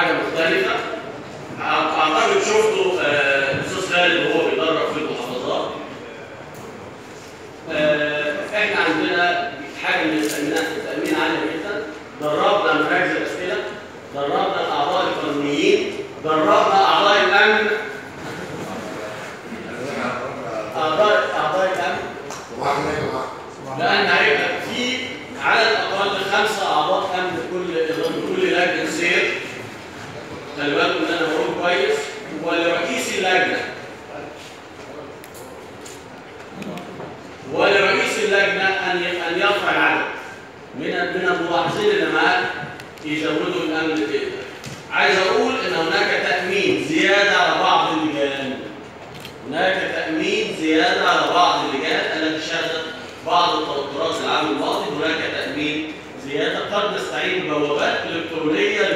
حاجه مختلفه اعتقد شفتوا آه، الاستاذ خالد وهو بيدرب في المحافظات آه، احنا عندنا حاجه من التامينات التامين عاليه جدا دربنا مراكز الاسئله دربنا الاعضاء القانونيين دربنا اعضاء الامن اعضاء اعضاء الامن واحد يا جماعه لان هيبقى في على الاقل خمسه اعضاء امن كل كل لجنه سير خلي بالكم ان انا بقول كويس ولرئيس اللجنه ولرئيس اللجنه ان ي- ان يرفع العدد من من الملاحظين اللي معاه يزودوا الامن كده عايز اقول ان هناك تامين زياده على بعض اللجان هناك تأمين زيادة على بعض اللجان التي شهدت بعض التوترات العام الماضي هناك تأمين زيادة قد نستعين ببوابات إلكترونية